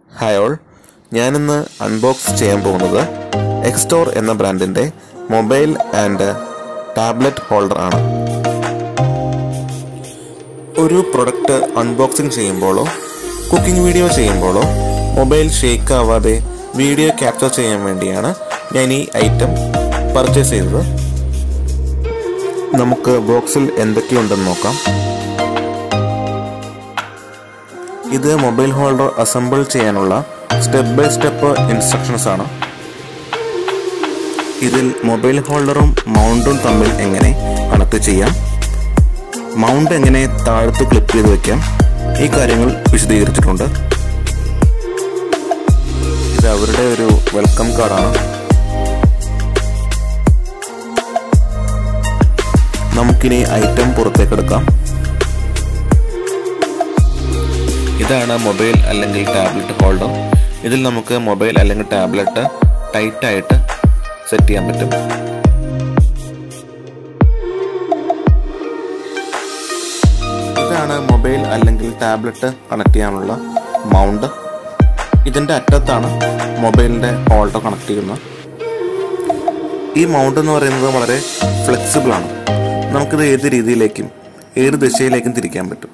hi all ഞാനിന്ന് unbox ചെയ്യാൻ പോകുന്നത് എക്സ്റ്റോർ എന്ന ബ്രാൻഡിൻ്റെ മൊബൈൽ ആൻഡ് ടാബ്ലറ്റ് ഹോൾഡർ ആണ് ഒരു പ്രൊഡക്റ്റ് അൺബോക്സിംഗ് ചെയ്യുമ്പോഴോ കുക്കിംഗ് വീഡിയോ ചെയ്യുമ്പോഴോ മൊബൈൽ ഷേക്ക് ആവാതെ വീഡിയോ ക്യാപ്ചർ ചെയ്യാൻ വേണ്ടിയാണ് ഞാൻ ഈ ഐറ്റം പർച്ചേസ് ചെയ്തത് നമുക്ക് ബോക്സിൽ എന്തൊക്കെയുണ്ടെന്ന് നോക്കാം ഇത് മൊബൈൽ ഹോൾഡർ അസംബിൾ ചെയ്യാനുള്ള സ്റ്റെപ്പ് ബൈ സ്റ്റെപ്പ് ഇൻസ്ട്രക്ഷൻസ് ആണ് ഇതിൽ മൊബൈൽ ഹോൾഡറും മൗണ്ടും തമ്മിൽ എങ്ങനെ കണക്ട് ചെയ്യാം മൗണ്ട് എങ്ങനെ താഴത്ത് ക്ലിപ്പ് ചെയ്ത് വെക്കാം ഈ കാര്യങ്ങൾ വിശദീകരിച്ചിട്ടുണ്ട് ഇത് അവരുടെ ഒരു വെൽക്കം കാർഡാണ് നമുക്കിനി ഐറ്റം പുറത്തേക്കെടുക്കാം ഇതാണ് മൊബൈൽ അല്ലെങ്കിൽ ടാബ്ലറ്റ് ഹോൾഡർ ഇതിൽ നമുക്ക് മൊബൈൽ അല്ലെങ്കിൽ ടാബ്ലറ്റ് ടൈറ്റ് ആയിട്ട് സെറ്റ് ചെയ്യാൻ പറ്റും ഇതാണ് മൊബൈൽ അല്ലെങ്കിൽ ടാബ്ലറ്റ് കണക്ട് ചെയ്യാനുള്ള മൗണ്ട് ഇതിൻ്റെ അറ്റത്താണ് മൊബൈലിൻ്റെ ഹോൾഡർ കണക്ട് ചെയ്യുന്നത് ഈ മൗണ്ട് എന്ന് പറയുന്നത് വളരെ ഫ്ലെക്സിബിൾ ആണ് നമുക്കിത് ഏത് രീതിയിലേക്കും ഏത് ദിശയിലേക്കും തിരിക്കാൻ പറ്റും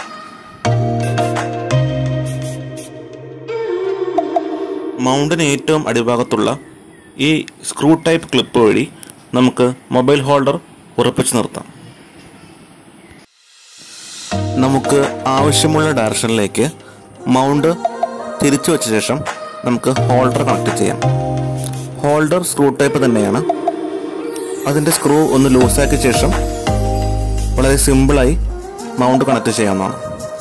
മൗണ്ടിന് ഏറ്റവും അടിഭാഗത്തുള്ള ഈ സ്ക്രൂ ടൈപ്പ് ക്ലിപ്പ് വഴി നമുക്ക് മൊബൈൽ ഹോൾഡർ ഉറപ്പിച്ചു നിർത്താം നമുക്ക് ആവശ്യമുള്ള ഡയറക്ഷനിലേക്ക് മൗണ്ട് തിരിച്ചു വെച്ച ശേഷം നമുക്ക് ഹോൾഡർ കണക്ട് ചെയ്യാം ഹോൾഡർ സ്ക്രൂ ടൈപ്പ് തന്നെയാണ് അതിൻ്റെ സ്ക്രൂ ഒന്ന് ലൂസാക്കിയ ശേഷം വളരെ സിമ്പിളായി മൗണ്ട് കണക്ട് ചെയ്യാവുന്നതാണ്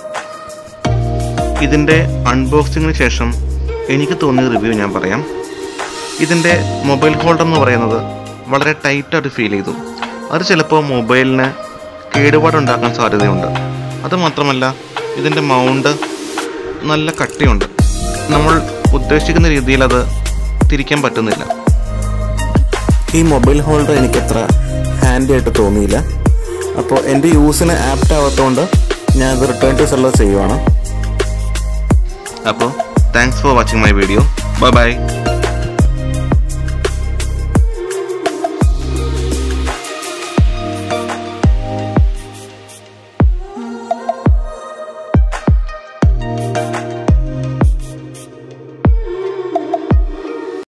ഇതിൻ്റെ അൺബോക്സിങ്ങിന് ശേഷം എനിക്ക് തോന്നിയ റിവ്യൂ ഞാൻ പറയാം ഇതിൻ്റെ മൊബൈൽ ഹോൾഡർ എന്ന് പറയുന്നത് വളരെ ടൈറ്റായിട്ട് ഫീൽ ചെയ്തു അത് ചിലപ്പോൾ മൊബൈലിന് കേടുപാടുണ്ടാക്കാൻ സാധ്യതയുണ്ട് അത് മാത്രമല്ല ഇതിൻ്റെ മൗണ്ട് നല്ല കട്ടിയുണ്ട് നമ്മൾ ഉദ്ദേശിക്കുന്ന രീതിയിൽ അത് തിരിക്കാൻ പറ്റുന്നില്ല ഈ മൊബൈൽ ഹോൾഡർ എനിക്കത്ര ഹാൻഡി ആയിട്ട് തോന്നിയില്ല അപ്പോൾ എൻ്റെ യൂസിന് ആപ്റ്റ് ആവാത്തതുകൊണ്ട് ഞാൻ ഇത് റിട്ടേൺ ടു സെല്ലർ ചെയ്യുവാണ് അപ്പോൾ thanks for watching my video bye by